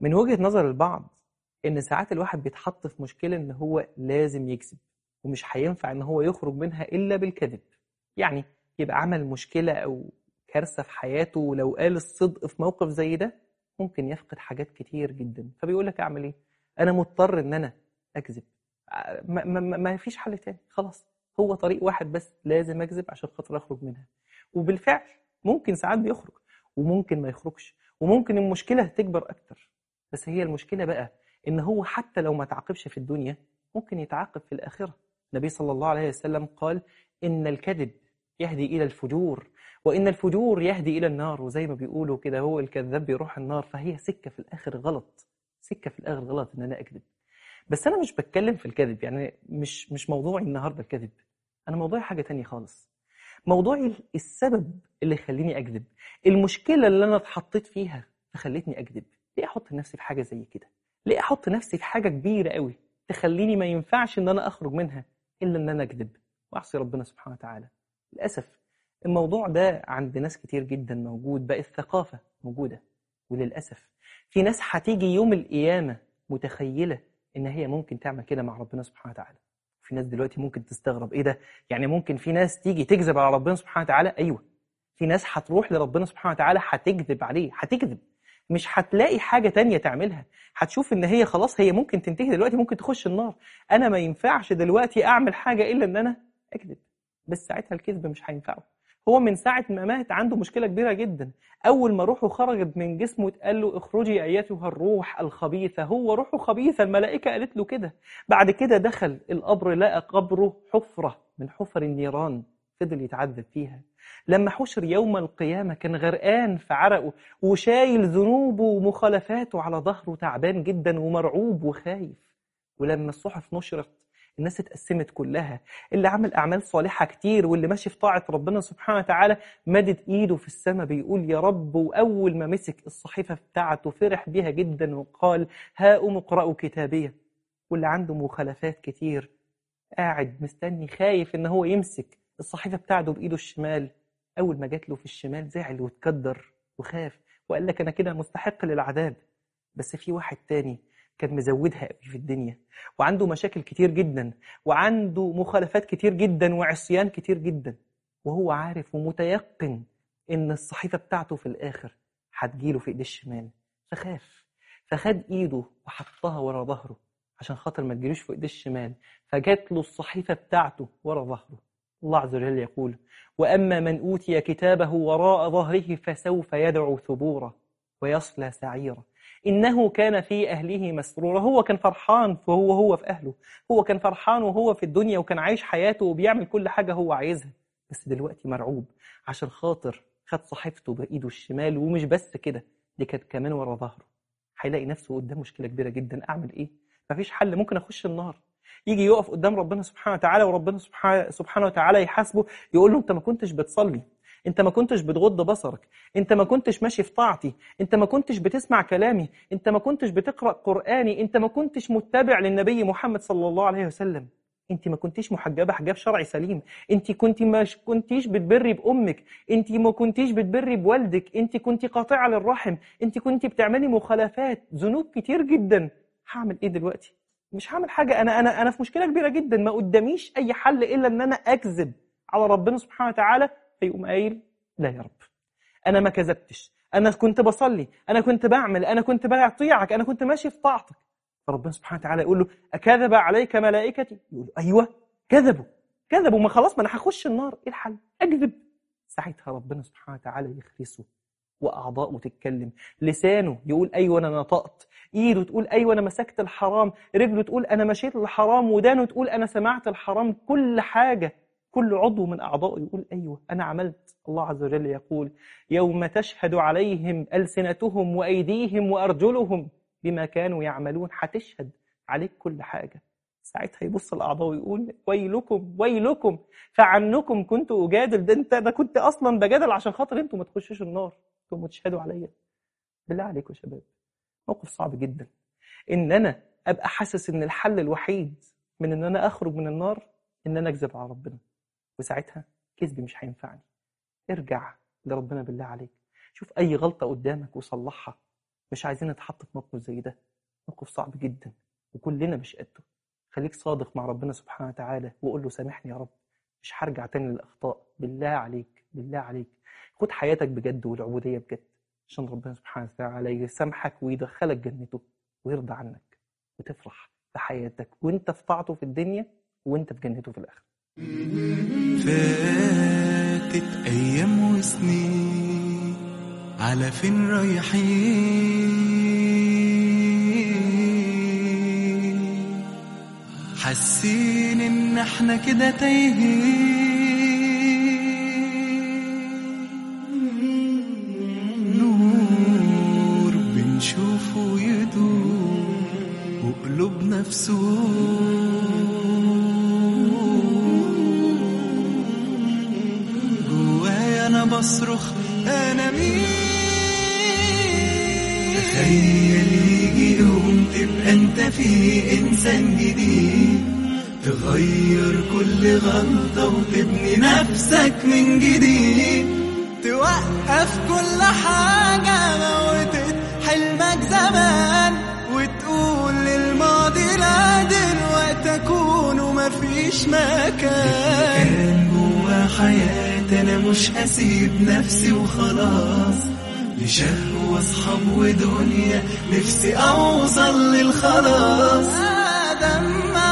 من وجهة نظر البعض إن ساعات الواحد بيتحط في مشكلة إن هو لازم يكذب ومش هينفع إن هو يخرج منها إلا بالكذب يعني يبقى عمل مشكلة أو كارثة في حياته ولو قال الصدق في موقف زي ده ممكن يفقد حاجات كتير جدا فبيقول لك أعمل إيه؟ أنا مضطر إن أنا أكذب ما, ما, ما ما فيش حل تاني خلاص هو طريق واحد بس لازم أكذب عشان خاطر أخرج منها وبالفعل ممكن ساعات بيخرج وممكن ما يخرجش وممكن المشكلة تكبر أكتر بس هي المشكلة بقى إن هو حتى لو ما تعاقبش في الدنيا ممكن يتعاقب في الآخرة النبي صلى الله عليه وسلم قال إن الكذب يهدي إلى الفجور وإن الفجور يهدي إلى النار وزي ما بيقولوا كده هو الكذاب بيروح النار فهي سكة في الآخر غلط سكة في الآخر غلط إن أنا أكذب بس أنا مش بتكلم في الكذب يعني مش مش موضوعي النهاردة الكذب أنا موضوعي حاجة تانية خالص موضوعي السبب اللي يخليني أكذب المشكلة اللي أنا اتحطيت فيها فخلتني أكذب ليه أحط نفسي في حاجة زي كده ليه أحط نفسي في حاجة كبيرة قوي تخليني ما ينفعش إن أنا أخرج منها إلا إن أنا أكذب وأعصي ربنا سبحانه وتعالى للأسف الموضوع ده عند ناس كتير جدا موجود بقى الثقافة موجودة وللأسف في ناس هتيجي يوم القيامة متخيلة إن هي ممكن تعمل كده مع ربنا سبحانه وتعالى في ناس دلوقتي ممكن تستغرب إيه ده يعني ممكن في ناس تيجي تكذب على ربنا سبحانه وتعالى أيوه في ناس هتروح لربنا سبحانه وتعالى هتكذب عليه هتكذب مش هتلاقي حاجة تانية تعملها هتشوف ان هي خلاص هي ممكن تنتهي دلوقتي ممكن تخش النار انا ما ينفعش دلوقتي اعمل حاجة الا ان انا اكذب بس ساعتها الكذب مش هينفعه هو من ساعة ما مات عنده مشكلة كبيرة جدا أول ما روحه خرجت من جسمه اتقال له اخرجي أيتها الروح الخبيثة هو روحه خبيثة الملائكة قالت له كده بعد كده دخل القبر لقى قبره حفرة من حفر النيران فضل يتعذب فيها لما حشر يوم القيامة كان غرقان في عرقه وشايل ذنوبه ومخالفاته على ظهره تعبان جدا ومرعوب وخايف ولما الصحف نشرت الناس اتقسمت كلها اللي عمل أعمال صالحة كتير واللي ماشي في طاعة ربنا سبحانه وتعالى مدد إيده في السماء بيقول يا رب وأول ما مسك الصحيفة بتاعته فرح بيها جدا وقال هاؤم اقرأوا كتابية واللي عنده مخالفات كتير قاعد مستني خايف إن هو يمسك الصحيفة بتاعته بإيده الشمال أول ما جات له في الشمال زعل واتكدر وخاف وقال لك أنا كده مستحق للعذاب بس في واحد تاني كان مزودها قوي في الدنيا وعنده مشاكل كتير جدا وعنده مخالفات كتير جدا وعصيان كتير جدا وهو عارف ومتيقن إن الصحيفة بتاعته في الآخر هتجيله في إيديه الشمال فخاف فخد إيده وحطها ورا ظهره عشان خاطر ما تجيلوش في إيديه الشمال فجات له الصحيفة بتاعته ورا ظهره الله عز وجل يقول وأما من أوتي كتابه وراء ظهره فسوف يدعو ثبورا ويصلى سعيرا إنه كان في أهله مسرورا هو كان فرحان وهو هو في أهله هو كان فرحان وهو في الدنيا وكان عايش حياته وبيعمل كل حاجة هو عايزها بس دلوقتي مرعوب عشان خاطر خد صحيفته بإيده الشمال ومش بس كده دي كانت كمان ورا ظهره هيلاقي نفسه قدام مشكلة كبيرة جدا أعمل إيه؟ مفيش حل ممكن أخش النار يجي يقف قدام ربنا سبحانه وتعالى وربنا سبحانه وتعالى يحاسبه يقول له انت ما كنتش بتصلي انت ما كنتش بتغض بصرك انت ما كنتش ماشي في طاعتي انت ما كنتش بتسمع كلامي انت ما كنتش بتقرأ قرآني انت ما كنتش متبع للنبي محمد صلى الله عليه وسلم انت ما كنتيش محجبه حجاب شرعي سليم انت كنت ما كنتيش بتبري بامك انت ما كنتيش بتبري بوالدك انت كنت قاطعه للرحم انت كنت بتعملي مخالفات ذنوب كتير جدا هعمل ايه دلوقتي مش هعمل حاجة أنا أنا أنا في مشكلة كبيرة جدا ما قداميش أي حل إلا إن أنا أكذب على ربنا سبحانه وتعالى فيقوم قايل لا يا رب أنا ما كذبتش أنا كنت بصلي أنا كنت بعمل أنا كنت بطيعك أنا كنت ماشي في طاعتك فربنا سبحانه وتعالى يقول له أكذب عليك ملائكتي يقول له أيوه كذبوا كذبوا ما خلاص ما أنا هخش النار إيه الحل أكذب ساعتها ربنا سبحانه وتعالى يخرسه وأعضاؤه تتكلم لسانه يقول أيوة أنا نطقت إيده تقول أيوة أنا مسكت الحرام رجله تقول أنا مشيت الحرام ودانه تقول أنا سمعت الحرام كل حاجة كل عضو من أعضائه يقول أيوة أنا عملت الله عز وجل يقول يوم تشهد عليهم ألسنتهم وأيديهم وأرجلهم بما كانوا يعملون هتشهد عليك كل حاجة ساعتها يبص الأعضاء ويقول ويلكم ويلكم فعنكم كنت أجادل ده أنت ده كنت أصلا بجادل عشان خاطر أنتم ما تخشوش النار أنتم تشهدوا عليا بالله عليكم يا شباب موقف صعب جدا ان انا ابقى حاسس ان الحل الوحيد من ان انا اخرج من النار ان انا اكذب على ربنا وساعتها كذبي مش هينفعني ارجع لربنا بالله عليك شوف اي غلطه قدامك وصلحها مش عايزين نتحط في موقف زي ده موقف صعب جدا وكلنا مش قده خليك صادق مع ربنا سبحانه وتعالى وقول له سامحني يا رب مش هرجع تاني للأخطاء بالله عليك بالله عليك خد حياتك بجد والعبودية بجد عشان ربنا سبحانه وتعالى يسامحك ويدخلك جنته ويرضى عنك وتفرح في حياتك وانت في طاعته في الدنيا وانت في جنته في الآخرة فاتت أيام وسنين على فين رايحين حاسين إن احنا كده تايهين نور بنشوفه يدور وقلوبنا في جوايا انا بصرخ انا مين تخيل يجي يوم تبقى انت فيه انسان جديد تغير كل غلطة وتبني نفسك من جديد توقف كل حاجة موتت حلمك زمان وتقول للماضي لا دلوقتي أكون ومفيش مكان كان جوا حياتي أنا مش هسيب نفسي وخلاص لشهوة أصحاب ودنيا نفسي أوصل للخلاص آدم